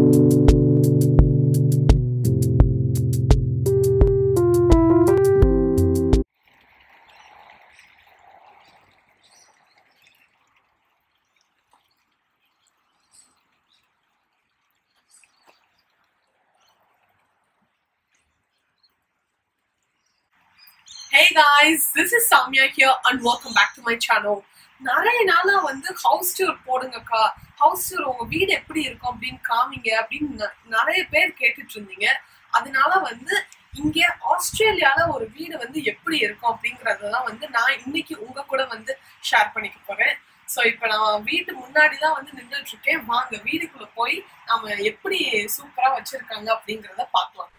Hey guys, this is Samya here and welcome back to my channel. நிறைய நாளா வந்து house tour போடுங்கக்கா house tour உங்க வீடு எப்படி இருக்கும் அப்படின்னு காமிங்க அப்படின்னு ந- நிறைய பேர் கேட்டுட்டு இருந்தீங்க அதனால வந்து இங்க ஆஸ்திரேலியால ஒரு வீடு வந்து எப்படி இருக்கும் அப்படிங்கறதெல்லாம் வந்து நான் இன்னைக்கு உங்க கூட வந்து ஷேர் பண்ணிக்க போறேன் ஸோ இப்போ நான் வீட்டு முன்னாடி தான் வந்து நின்றுட்டு இருக்கேன் வாங்க வீடுக்குள்ள போய் நாம எப்படி சூப்பரா வச்சிருக்காங்க அப்படிங்கறத பார்க்கலாம்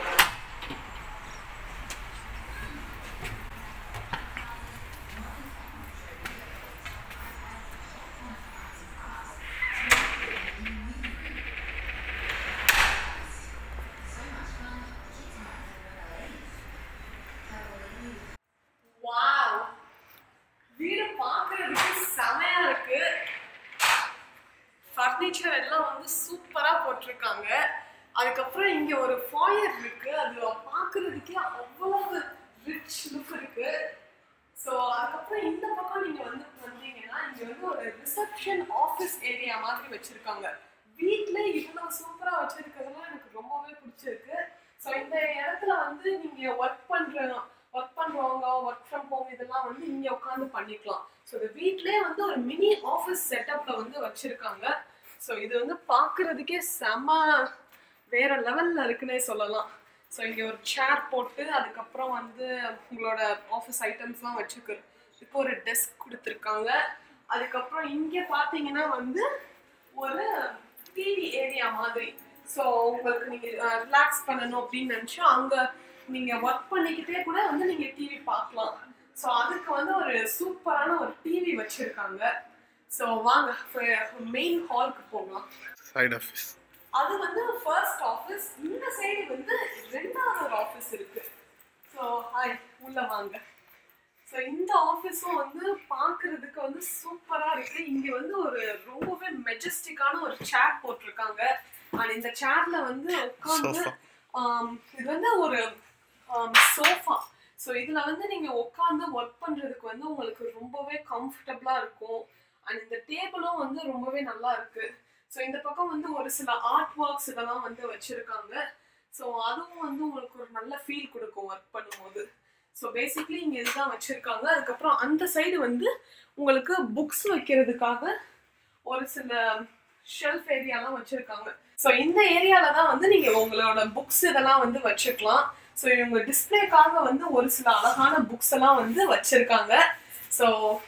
வாவ் வீடு பார்க்கிறதுக்கு செமையா இருக்கு ஃபர்னிச்சர் எல்லாம் வந்து சூப்பரா போட்டிருக்காங்க அதுக்கப்புறம் இங்க ஒரு ஃபாயர் இருக்கு அது பார்க்கிறதுக்கே அவ்வளவு ரிச் லுக் இருக்கு ஸோ அதுக்கப்புறம் இந்த பக்கம் நீங்க வந்து வந்தீங்கன்னா இங்க வந்து ஒரு ரிசப்ஷன் ஆஃபீஸ் ஏரியா மாதிரி வச்சிருக்காங்க வீட்ல இவ்வளவு சூப்பரா வச்சிருக்கிறதுலாம் எனக்கு ரொம்பவே பிடிச்சிருக்கு ஸோ இந்த இடத்துல வந்து நீங்க ஒர்க் பண்ற ஒர்க் பண்றவங்க ஒர்க் ஃப்ரம் ஹோம் இதெல்லாம் வந்து இங்க உட்காந்து பண்ணிக்கலாம் ஸோ இந்த வீட்லயே வந்து ஒரு மினி ஆஃபீஸ் செட்டப்ல வந்து வச்சிருக்காங்க ஸோ இது வந்து பார்க்கிறதுக்கே செம வேற லெவல்ல இருக்குன்னே சொல்லலாம் ஸோ இங்க ஒரு சேர் போட்டு அதுக்கப்புறம் வந்து உங்களோட ஆஃபீஸ் ஐட்டம்ஸ்லாம் வச்சுக்கு இப்போ ஒரு டெஸ்க் கொடுத்துருக்காங்க அதுக்கப்புறம் இங்க பாத்தீங்கன்னா வந்து ஒரு டிவி ஏரியா மாதிரி ஸோ உங்களுக்கு நீங்க ரிலாக்ஸ் பண்ணணும் அப்படின்னு நினைச்சா அங்க நீங்க ஒர்க் பண்ணிக்கிட்டே கூட வந்து நீங்க டிவி பார்க்கலாம் ஸோ அதுக்கு வந்து ஒரு சூப்பரான ஒரு டிவி வச்சிருக்காங்க ஸோ வாங்க மெயின் ஹாலுக்கு போகலாம் சைட் ஆஃபீஸ் அது வந்து ஃபர்ஸ்ட் ஆஃபீஸ் இந்த சைடு வந்து ரெண்டாவது ஒரு ஆஃபீஸ் இருக்கு ஸோ ஹாய் உள்ள வாங்க ஸோ இந்த ஆஃபீஸும் வந்து பார்க்கிறதுக்கு வந்து சூப்பரா இருக்கு இங்க வந்து ஒரு ரொம்பவே மெஜஸ்டிக்கான ஒரு சேர் போட்டிருக்காங்க அண்ட் இந்த சேர்ல வந்து உட்காந்து Sofa. இது வந்து ஒரு சோஃபா ஸோ இதுல வந்து நீங்க உட்காந்து ஒர்க் பண்றதுக்கு வந்து உங்களுக்கு ரொம்பவே கம்ஃபர்டபுளா இருக்கும் அண்ட் இந்த டேபிளும் வந்து ரொம்பவே நல்லா இருக்கு ஸோ இந்த பக்கம் வந்து ஒரு சில ஆர்ட் ஒர்க்ஸ் இதெல்லாம் வந்து வச்சிருக்காங்க ஸோ அதுவும் வந்து உங்களுக்கு ஒரு நல்ல ஃபீல் கொடுக்கும் ஒர்க் பண்ணும்போது ஸோ பேசிக்லி இங்கே இதுதான் வச்சிருக்காங்க அதுக்கப்புறம் அந்த சைடு வந்து உங்களுக்கு புக்ஸ் வைக்கிறதுக்காக ஒரு சில ஷெல்ஃப் ஏரியாலாம் வச்சிருக்காங்க ஸோ இந்த ஏரியால தான் வந்து நீங்க உங்களோட புக்ஸ் இதெல்லாம் வந்து வச்சுக்கலாம் ஸோ இவங்க டிஸ்பிளேக்காக வந்து ஒரு சில அழகான புக்ஸ் எல்லாம் வந்து வச்சிருக்காங்க ஸோ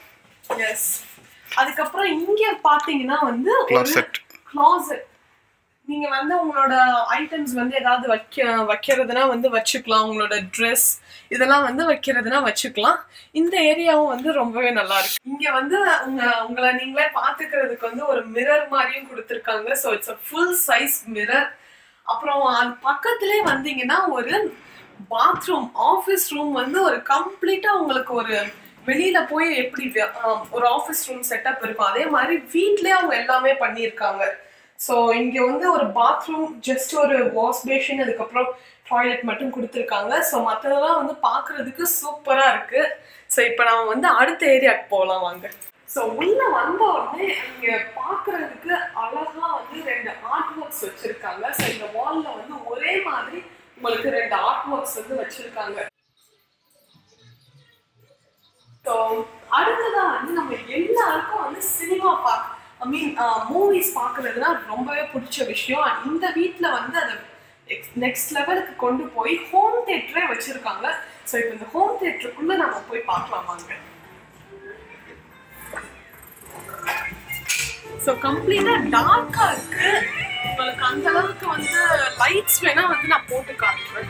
எஸ் அதுக்கப்புறம் இங்க பாத்தீங்கன்னா வந்து ஒரு கிளாசெட் closet நீங்க வந்து உங்களோட ஐட்டம்ஸ் வந்து ஏதாவது வைக்க வைக்கிறதுனா வந்து வச்சுக்கலாம் உங்களோட ட்ரெஸ் இதெல்லாம் வந்து வைக்கிறதுனா வச்சுக்கலாம் இந்த ஏரியாவும் வந்து ரொம்பவே நல்லா இருக்கு இங்க வந்து உங்க உங்களை நீங்களே பாத்துக்கிறதுக்கு வந்து ஒரு மிரர் மாதிரியும் கொடுத்துருக்காங்க so it's a full size mirror அப்புறம் அது பக்கத்திலே வந்தீங்கன்னா ஒரு பாத்ரூம் ஆஃபீஸ் ரூம் வந்து ஒரு கம்ப்ளீட்டா உங்களுக்கு ஒரு வெளியில போய் எப்படி வே- ஆம், ஒரு ஆஃபீஸ் ரூம் செட்டப் இருக்கும் அதே மாதிரி வீட்லயே அவங்க எல்லாமே பண்ணியிருக்காங்க ஸோ இங்க வந்து ஒரு பாத்ரூம் ஜஸ்ட் ஒரு வாஷ் பேஷன் அதுக்கப்புறம் டாய்லெட் மட்டும் கொடுத்துருக்காங்க ஸோ மற்றதெல்லாம் வந்து பார்க்கிறதுக்கு சூப்பரா இருக்கு ஸோ இப்போ நம்ம வந்து அடுத்த ஏரியாக்கு போகலாம் வாங்க ஸோ உள்ள வந்த உடனே இங்க பார்க்கிறதுக்கு அழகா வந்து ரெண்டு ஆர்ட் ஒர்க்ஸ் வச்சிருக்காங்க ஸோ இந்த வால்ல வந்து ஒரே மாதிரி உங்களுக்கு ரெண்டு ஆர்ட் ஒர்க்ஸ் வந்து வச்சிருக்காங்க ஸோ அடுத்ததா வந்து நம்ம எல்லாருக்கும் வந்து சினிமா பார்க்க ஐ மீன் மூவிஸ் பார்க்கறதுனா ரொம்பவே பிடிச்ச விஷயம் And இந்த வீட்டில் வந்து அதை நெக்ஸ்ட் லெவலுக்கு கொண்டு போய் ஹோம் தேட்டரே வச்சிருக்காங்க ஸோ இப்போ இந்த ஹோம் தேட்டருக்குள்ள நம்ம போய் பார்க்கலாம் வாங்க ஸோ கம்ப்ளீட்டா டார்க்கா இருக்கு உங்களுக்கு அந்த அளவுக்கு வந்து லைட்ஸ் வேணா வந்து நான் போட்டு காட்டுறேன்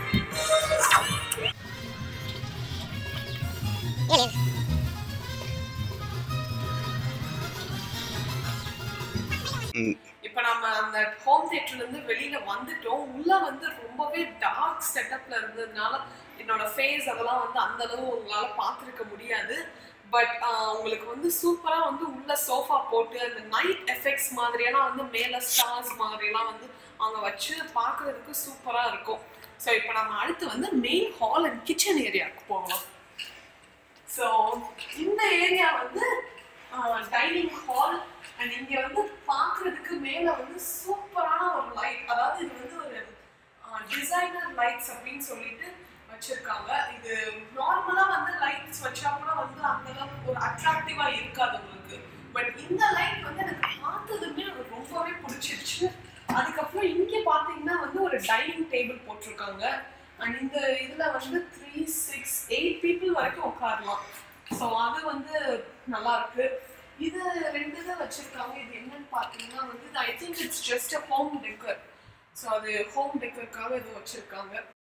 ம் இப்போ நம்ம அந்த ஹோம் தியேட்டர்ல இருந்து வெளியில வந்துட்டோம் உள்ள வந்து ரொம்பவே டார்க் செட்டப்ல இருந்ததுனால என்னோட ஃபேஸ் அதெல்லாம் வந்து அந்த அளவு உங்களால பார்த்துருக்க முடியாது பட் உங்களுக்கு வந்து சூப்பரா வந்து உள்ள சோஃபா போட்டு அந்த நைட் எஃபெக்ட்ஸ் மாதிரியெல்லாம் வந்து மேல ஸ்டார்ஸ் மாதிரியெல்லாம் வந்து அவங்க வச்சு பார்க்கிறதுக்கு சூப்பரா இருக்கும் ஸோ இப்போ நம்ம அடுத்து வந்து மெயின் ஹால் அண்ட் கிச்சன் ஏரியாவுக்கு போகலாம் ஸோ இந்த ஏரியா வந்து டைனிங் ஹால் அண்ட் இங்க வந்து பார்க்கிறதுக்கு மேல வந்து சூப்பரான ஒரு லைட் அதாவது இது வந்து ஒரு டிசைனர் லைட்ஸ் அப்படின்னு சொல்லிட்டு வச்சிருக்காங்க இது நார்மலா வந்து லைட்ஸ் வச்சா கூட வந்து அந்த அளவுக்கு ஒரு அட்ராக்டிவா இருக்காது உங்களுக்கு பட் இந்த லைட் வந்து எனக்கு பார்த்ததுமே எனக்கு ரொம்பவே பிடிச்சிருச்சு அதுக்கப்புறம் இங்க பாத்தீங்கன்னா வந்து ஒரு டைனிங் டேபிள் போட்டிருக்காங்க அண்ட் இந்த இதுல வந்து த்ரீ சிக்ஸ் எயிட் பீப்புள் வரைக்கும் உட்காரலாம் ஸோ அது வந்து நல்லா இருக்கு இது ரெண்டு இதை வச்சிருக்காங்க இது என்னன்னு பார்த்தீங்கன்னா வந்து I think it's just a home decor so அது ஹோம் டெக்கருக்காக இது வச்சிருக்காங்க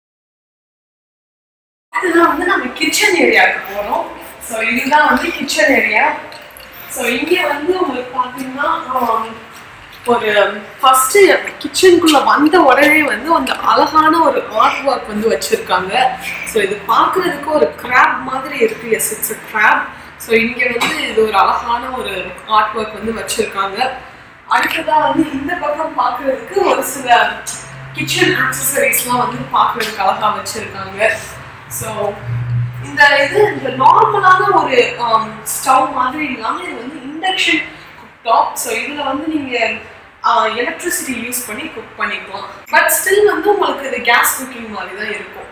இதுதான் வந்து நம்ம கிச்சன் ஏரியாவுக்கு போகிறோம் ஸோ இதுதான் வந்து கிச்சன் ஏரியா ஸோ இங்கே வந்து உங்களுக்கு பார்த்தீங்கன்னா ஆம், ஒரு ஃபர்ஸ்ட் கிச்சனுக்குள்ள வந்த உடனே வந்து அந்த அழகான ஒரு ஆர்ட் ஒர்க் வந்து வச்சிருக்காங்க ஸோ இது பார்க்கிறதுக்கு ஒரு கிராப் மாதிரி இருக்கு yes it's a crab so இங்க வந்து இது ஒரு அழகான ஒரு ஆர்ட் ஒர்க் வந்து வச்சிருக்காங்க அடுத்ததா வந்து இந்த பக்கம் பார்க்கிறதுக்கு ஒரு சில கிச்சன் ஆக்சசரிஸ்லாம் வந்து பார்க்கிறதுக்கு அழகா வச்சிருக்காங்க ஸோ இந்த இது இந்த நார்மலான ஒரு ஸ்டவ் மாதிரி இல்லாம இது வந்து இண்டக்ஷன் டாப் ஸோ இதுல வந்து நீங்க எலக்ட்ரிசிட்டி யூஸ் பண்ணி குக் பண்ணிக்கலாம் பட் ஸ்டில் வந்து உங்களுக்கு இது கேஸ் குக்கிங் மாதிரி தான் இருக்கும்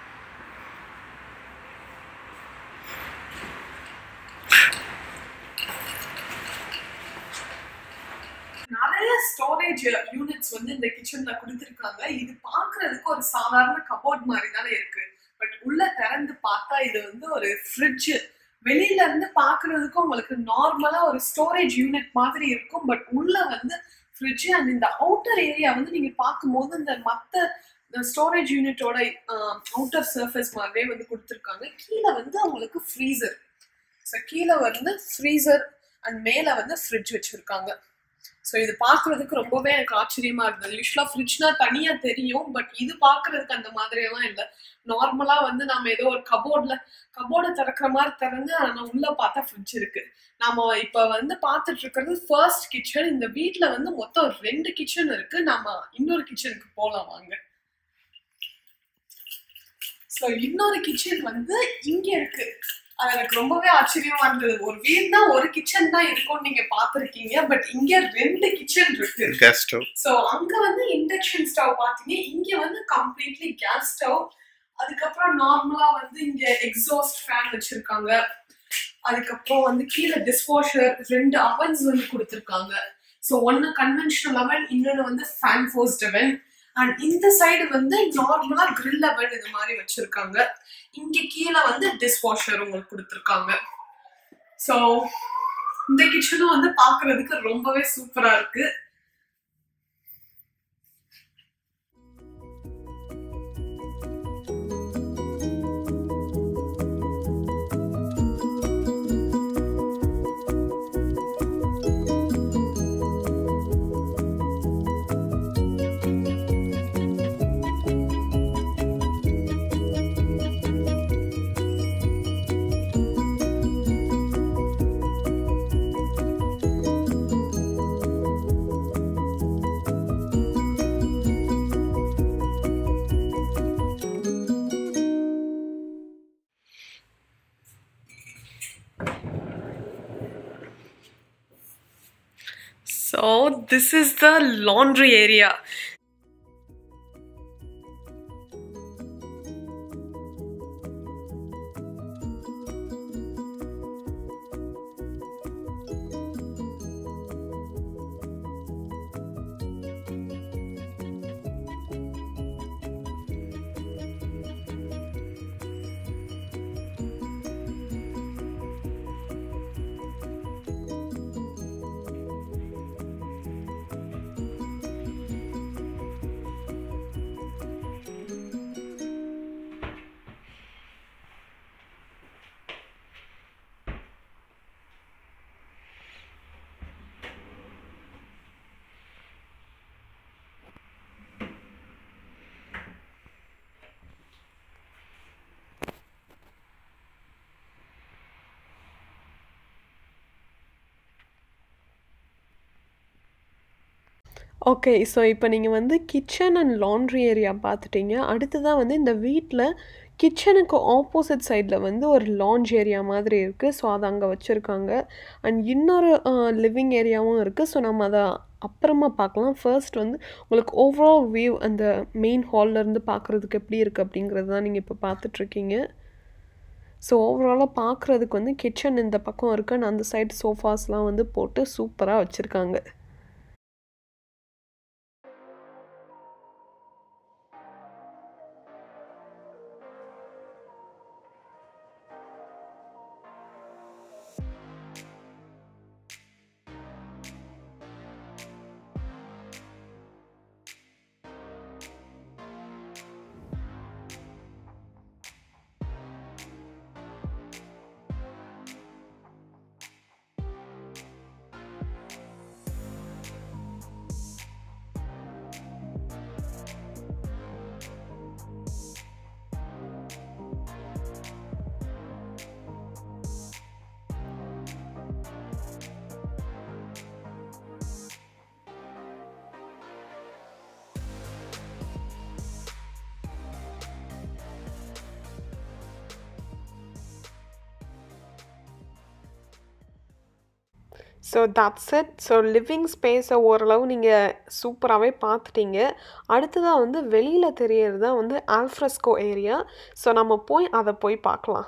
நிறைய ஸ்டோரேஜ் யூனிட்ஸ் வந்து இந்த கிச்சன்ல கொடுத்துருக்காங்க இது பார்க்கிறதுக்கு ஒரு சாதாரண கபோர்ட் மாதிரி தானே இருக்கு பட் உள்ள திறந்து பார்த்தா இது வந்து ஒரு ஃப்ரிட்ஜ் வெளியில இருந்து பார்க்கிறதுக்கு உங்களுக்கு நார்மலா ஒரு ஸ்டோரேஜ் யூனிட் மாதிரி இருக்கும் பட் உள்ள வந்து ஃப்ரிட்ஜ் அண்ட் இந்த அவுட்டர் ஏரியா வந்து நீங்க பார்க்கும்போது இந்த மத்த ஸ்டோரேஜ் யூனிட்டோட அவுட்டர் சர்ஃபேஸ் மாதிரியே வந்து கொடுத்துருக்காங்க கீழே வந்து உங்களுக்கு ஃப்ரீசர் ஸோ கீழே வந்து ஃப்ரீசர் அண்ட் மேலே வந்து ஃப்ரிட்ஜ் வச்சுருக்காங்க ஸோ இது பார்க்கறதுக்கு ரொம்பவே எனக்கு ஆச்சரியமா இருந்தது யூஸ்வலாக ஃப்ரிட்ஜ்னா தனியாக தெரியும் பட் இது பார்க்கறதுக்கு அந்த மாதிரியெல்லாம் இல்லை நார்மலாக வந்து நம்ம ஏதோ ஒரு கபோர்டில் கபோர்டை திறக்கிற மாதிரி திறந்து ஆனால் உள்ள பார்த்தா ஃப்ரிட்ஜ் இருக்கு நாம இப்போ வந்து பார்த்துட்டு இருக்கிறது ஃபர்ஸ்ட் கிச்சன் இந்த வீட்டில் வந்து மொத்தம் ரெண்டு கிச்சன் இருக்கு நம்ம இன்னொரு கிச்சனுக்கு போகலாம் வாங்க ஸோ இன்னொரு கிச்சன் வந்து இங்க இருக்கு அது எனக்கு ரொம்பவே ஆச்சரியமா இருந்தது ஒரு வீடுனா ஒரு கிச்சன் தான் இருக்கும்னு நீங்க பாத்திருக்கீங்க பட் இங்க ரெண்டு கிச்சன் இருக்கு கேஸ் ஸ்டவ் ஸோ அங்க வந்து இண்டக்ஷன் ஸ்டவ் பாத்தீங்க இங்க வந்து கம்ப்ளீட்லி கேஸ் ஸ்டவ் அதுக்கப்புறம் நார்மலா வந்து இங்க எக்ஸாஸ்ட் ஃபேன் வச்சிருக்காங்க அதுக்கப்புறம் வந்து கீழே டிஷ்வாஷர் ரெண்டு அவன்ஸ் வந்து கொடுத்துருக்காங்க ஸோ ஒன்னு கன்வென்ஷனல் அவன் இன்னொன்னு வந்து ஃபேன் ஃபோர்ஸ்ட் அவன் அண்ட் இந்த சைடு வந்து நார்மலா grill அவன் இது மாதிரி வச்சிருக்காங்க இங்க கீழே வந்து டிஷ்வாஷர் உங்களுக்கு கொடுத்துருக்காங்க ஸோ இந்த கிச்சனும் வந்து பார்க்கிறதுக்கு ரொம்பவே சூப்பரா இருக்கு So this is the laundry area. Okay so இப்போ நீங்கள் வந்து கிச்சன் அண்ட் லாண்ட்ரி ஏரியா பார்த்துட்டீங்க அடுத்ததான் வந்து இந்த வீட்டில் கிச்சனுக்கு ஆப்போசிட் சைடில் வந்து ஒரு லாஞ்ச் ஏரியா மாதிரி இருக்குது ஸோ அதை அங்கே வச்சுருக்காங்க அண்ட் இன்னொரு லிவிங் ஏரியாவும் இருக்குது ஸோ நம்ம அதை அப்புறமா பார்க்கலாம் ஃபர்ஸ்ட் வந்து உங்களுக்கு ஓவரால் வியூ அந்த மெயின் ஹால்லேருந்து பார்க்குறதுக்கு எப்படி இருக்குது அப்படிங்கிறது தான் நீங்கள் இப்போ பார்த்துட்ருக்கீங்க ஸோ ஓவராலாக பார்க்குறதுக்கு வந்து கிச்சன் இந்த பக்கம் இருக்கு and அந்த சைடு சோஃபாஸ்லாம் வந்து போட்டு சூப்பராக வச்சுருக்காங்க so that's it so living ஸ்பேஸை ஓரளவு நீங்கள் சூப்பராகவே பார்த்துட்டீங்க அடுத்ததாக வந்து வெளியில் தெரியறது தான் வந்து ஆல்ஃப்ரெஸ்கோ ஏரியா ஸோ நம்ம போய் அதை போய் பார்க்கலாம்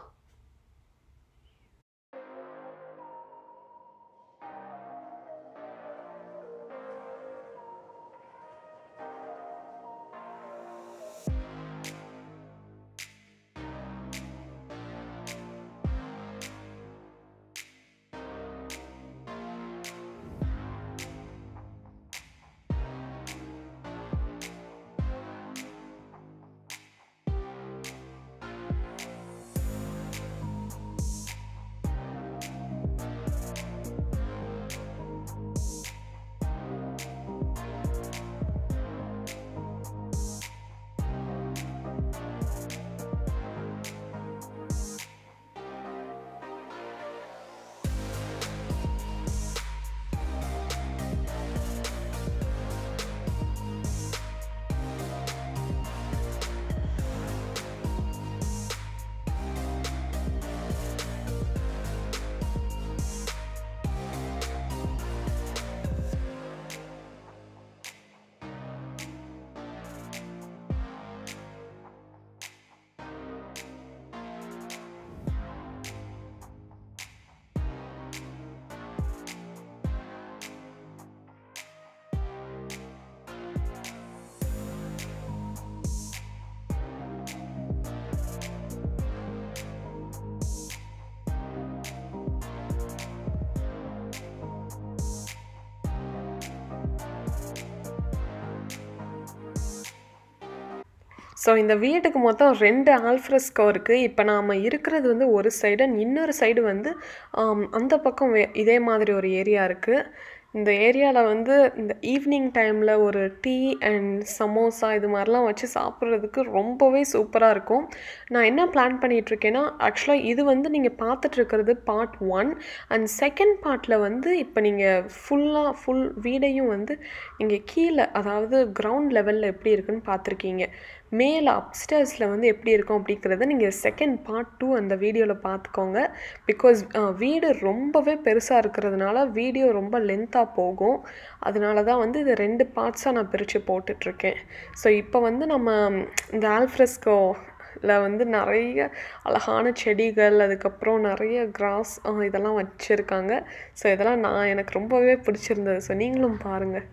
ஸோ இந்த வீட்டுக்கு மொத்தம் ரெண்டு ஆல்ஃப்ரெஸ்கோ இருக்குது இப்போ நாம் இருக்கிறது வந்து ஒரு சைடு இன்னொரு சைடு வந்து ஆம், அந்த பக்கம் வே இதே மாதிரி ஒரு ஏரியா இருக்குது இந்த ஏரியாவில் வந்து இந்த ஈவினிங் டைமில் ஒரு டீ அண்ட் சமோசா இது மாதிரிலாம் வச்சு சாப்பிட்றதுக்கு ரொம்பவே சூப்பராக இருக்கும் நான் என்ன பிளான் பண்ணிகிட்ருக்கேன்னா ஆக்சுவலாக இது வந்து நீங்கள் பார்த்துட்ருக்கிறது பார்ட் ஒன் அண்ட் செகண்ட் பார்ட்டில் வந்து இப்போ நீங்கள் ஃபுல்லாக ஃபுல் வீடையும் வந்து நீங்கள் கீழே அதாவது கிரவுண்ட் லெவலில் எப்படி இருக்குன்னு பார்த்துருக்கீங்க மேலே அப்ஸ்டேர்ஸில் வந்து எப்படி இருக்கும் அப்படிங்கிறத நீங்கள் செகண்ட் பார்ட் டூ அந்த வீடியோவில் பார்த்துக்கோங்க பிகாஸ் வீடு ரொம்பவே பெருசாக இருக்கிறதுனால வீடியோ ரொம்ப லென்த்தாக போகும் அதனால தான் வந்து இது ரெண்டு பார்ட்ஸாக நான் பிரித்து போட்டுட்ருக்கேன் ஸோ இப்போ வந்து நம்ம இந்த ஆல்ஃப்ரெஸ்கோ ல வந்து நிறைய அழகான செடிகள் அதுக்கப்புறம் நிறைய கிராஸ் இதெல்லாம் வச்சுருக்காங்க ஸோ இதெல்லாம் நான் எனக்கு ரொம்பவே பிடிச்சிருந்தது ஸோ நீங்களும் பாருங்கள்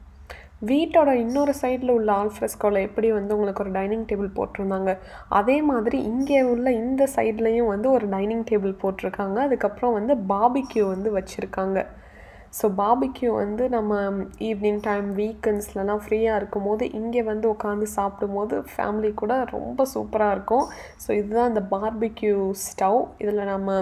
வீட்டோட இன்னொரு சைடில் உள்ள ஆல்ஃப்ரெஸ்கோவில் எப்படி வந்து உங்களுக்கு ஒரு டைனிங் டேபிள் போட்டிருந்தாங்க அதே மாதிரி இங்கே உள்ள இந்த சைட்லேயும் வந்து ஒரு டைனிங் டேபிள் போட்டிருக்காங்க அதுக்கப்புறம் வந்து பாபிக்யூ வந்து வச்சுருக்காங்க ஸோ பாபிக்யூ வந்து நம்ம ஈவினிங் டைம் வீக்கெண்ட்ஸ்லலாம் ஃப்ரீயாக இருக்கும் போது இங்கே வந்து உட்காந்து சாப்பிடும்போது ஃபேமிலி கூட ரொம்ப சூப்பராக இருக்கும் ஸோ இதுதான் இந்த பார்பிக்யூ ஸ்டவ் இதில் நம்ம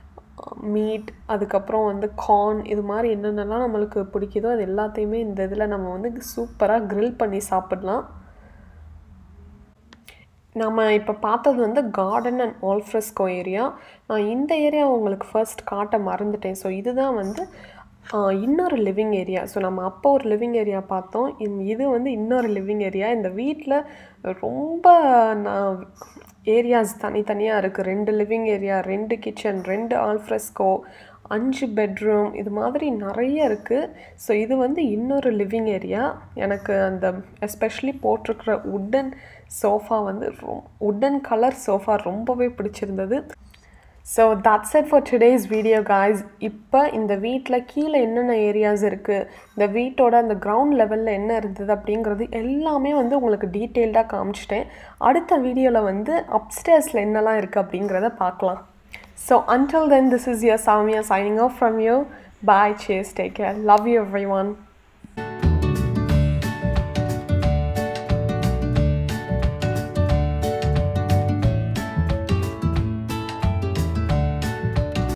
மீட் அதுக்கப்புறம் வந்து கார்ன் இது மாதிரி என்னென்னலாம் நம்மளுக்கு பிடிக்குதோ அது எல்லாத்தையுமே இந்த இதில் நம்ம வந்து சூப்பராக grill பண்ணி சாப்பிடலாம் நம்ம இப்போ பார்த்தது வந்து கார்டன் அண்ட் ஆல்ஃப்ரெஸ்கோ ஏரியா நான் இந்த ஏரியா உங்களுக்கு ஃபர்ஸ்ட் காட்ட மறந்துட்டேன் ஸோ இதுதான் வந்து இன்னொரு லிவிங் ஏரியா ஸோ நம்ம அப்போ ஒரு லிவிங் ஏரியா பார்த்தோம் இந்- இது வந்து இன்னொரு லிவிங் ஏரியா இந்த வீட்டில் ரொம்ப நான் ஏரியாஸ் தனித்தனியாக இருக்குது ரெண்டு லிவிங் ஏரியா ரெண்டு கிச்சன் ரெண்டு ஆல்ஃப்ரெஸ்கோ அஞ்சு பெட்ரூம் இது மாதிரி நிறைய இருக்குது ஸோ இது வந்து இன்னொரு லிவிங் ஏரியா எனக்கு அந்த எஸ்பெஷலி போட்டிருக்கிற உட்டன் சோஃபா வந்து ரொம் உட்டன் கலர் சோஃபா ரொம்பவே பிடிச்சிருந்தது so that's it for today's video guys இப்போ இந்த வீட்டில் கீழே என்னென்ன ஏரியாஸ் இருக்குது இந்த வீட்டோட அந்த கிரவுண்ட் லெவலில் என்ன இருந்தது அப்படிங்கிறது எல்லாமே வந்து உங்களுக்கு டீட்டெயில்டாக காமிச்சிட்டேன் அடுத்த வீடியோவில் வந்து அப்ஸ்டேர்ஸில் என்னெல்லாம் இருக்குது அப்படிங்கிறத பார்க்கலாம் so until then this is your Samia signing off from you bye cheers take care love you everyone